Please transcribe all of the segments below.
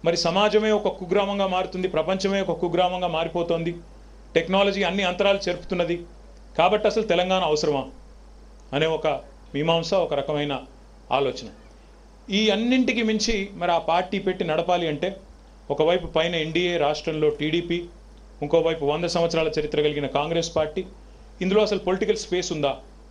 మరి సమాజమే ఒక కుగ్రామంగా మారుతుంది ప్రపంచమే ఒక కుగ్రామంగా మారిపోతోంది టెక్నాలజీ అన్ని అంతరాలు చెరుపుతున్నది కాబట్టి అసలు తెలంగాణ అవసరమా అనే ఒక మీమాంస ఒక రకమైన ఆలోచన ఈ అన్నింటికి మించి మరి ఆ పార్టీ పెట్టి నడపాలి అంటే ఒకవైపు పైన ఎన్డీఏ రాష్ట్రంలో టీడీపీ ఇంకోవైపు వంద సంవత్సరాల చరిత్ర కలిగిన కాంగ్రెస్ పార్టీ ఇందులో అసలు పొలిటికల్ స్పేస్ ఉందా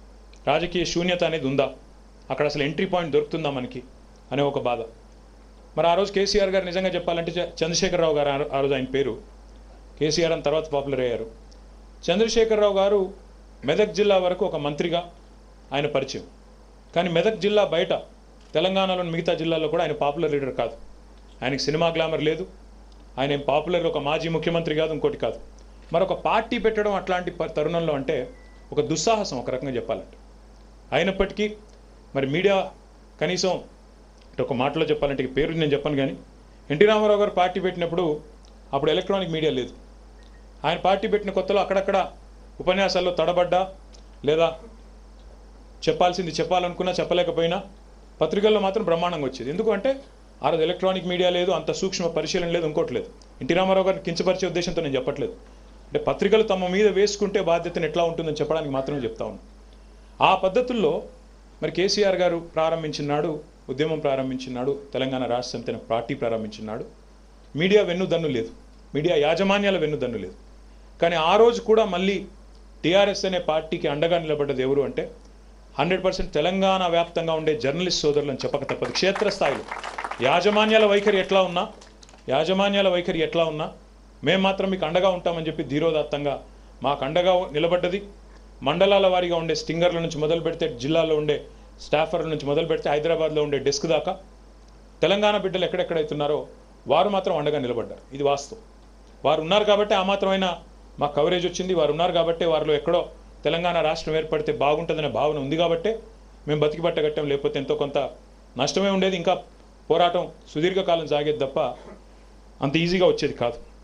రాజకీయ శూన్యత అనేది ఉందా అక్కడ అసలు ఎంట్రీ పాయింట్ దొరుకుతుందా మనకి అనే ఒక బాధ మరి ఆ రోజు కేసీఆర్ గారు నిజంగా చెప్పాలంటే చ- చంద్రశేఖరరావు గారు ఆ- ఆ రోజు ఆయన పేరు కేసీఆర్ అని తర్వాత పాపులర్ అయ్యారు చంద్రశేఖరరావు గారు మెదక్ జిల్లా వరకు ఒక మంత్రిగా ఆయన పరిచయం కానీ మెదక్ జిల్లా బయట తెలంగాణలోని మిగతా జిల్లాల్లో కూడా ఆయన పాపులర్ లీడర్ కాదు ఆయనకి సినిమా గ్లామర్ లేదు ఆయన ఏం పాపులర్ ఒక మాజీ ముఖ్యమంత్రి కాదు ఇంకోటి కాదు మరొక పార్టీ పెట్టడం అట్లాంటి ప- తరుణంలో అంటే ఒక దుస్సాహసం ఒక రకంగా చెప్పాలంటే అయినప్పటికీ మరి మీడియా కనీసం అంటే ఒక మాటలో చెప్పాలంటే ఈ పేరు నేను చెప్పను కానీ ఎన్టీ రామారావు గారు పార్టీ పెట్టినప్పుడు అప్పుడు ఎలక్ట్రానిక్ మీడియా లేదు ఆయన పార్టీ పెట్టిన కొత్తలో అక్కడక్కడ ఉపన్యాసాల్లో తడబడ్డా లేదా చెప్పాల్సింది చెప్పాలనుకున్నా చెప్పలేకపోయినా పత్రికల్లో మాత్రం బ్రహ్మాండంగా వచ్చేది ఎందుకంటే ఆ రోజు ఎలక్ట్రానిక్ మీడియా లేదు అంత సూక్ష్మ పరిశీలన లేదు ఇంకోటి లేదు ఎన్టీ రామారావు గారిని కించపరిచే ఉద్దేశంతో నేను చెప్పట్లేదు అంటే పత్రికలు తమ మీద వేసుకుంటే బాధ్యతను ఎట్లా ఉంటుందని చెప్పడానికి మాత్రమే చెప్తా ఉన్నాను ఆ పద్ధతుల్లో మరి కేసీఆర్ గారు ప్రారంభించినాడు ఉద్యమం ప్రారంభించినాడు తెలంగాణ రాష్ట్ర సమితి అనే పార్టీ ప్రారంభించినాడు మీడియా వెన్నుదన్ను లేదు మీడియా యాజమాన్యాల వెన్నుదన్ను లేదు కానీ ఆ రోజు కూడా మళ్ళీ టీఆర్ఎస్ అనే పార్టీకి అండగా నిలబడ్డది ఎవరు అంటే హండ్రెడ్ పర్సెంట్ తెలంగాణ వ్యాప్తంగా ఉండే జర్నలిస్ట్ సోదరులను చెప్పక తప్పదు క్షేత్రస్థాయిలో యాజమాన్యాల వైఖరి ఎట్లా ఉన్నా యాజమాన్యాల వైఖరి ఎట్లా ఉన్నా మేము మాత్రం మీకు అండగా ఉంటామని చెప్పి ధీరోదాత్తంగా మాకు అండగా నిలబడ్డది మండలాల వారీగా ఉండే స్టింగర్ల నుంచి మొదలు పెడితే జిల్లాలో ఉండే స్టాఫర్ల నుంచి మొదలు పెడితే హైదరాబాద్లో ఉండే డెస్క్ దాకా తెలంగాణ బిడ్డలు ఎక్కడెక్కడైతున్నారో వారు మాత్రం అండగా నిలబడ్డారు ఇది వాస్తవం వారు ఉన్నారు కాబట్టి ఆ మాత్రమైన మా కవరేజ్ వచ్చింది వారు ఉన్నారు కాబట్టి వారిలో ఎక్కడో తెలంగాణ రాష్ట్రం ఏర్పడితే బాగుంటుందనే భావన ఉంది కాబట్టే మేము బతికి పట్టగట్టాం లేకపోతే ఎంతో కొంత నష్టమే ఉండేది ఇంకా పోరాటం సుదీర్ఘకాలం సాగేది తప్ప అంత ఈజీగా వచ్చేది కాదు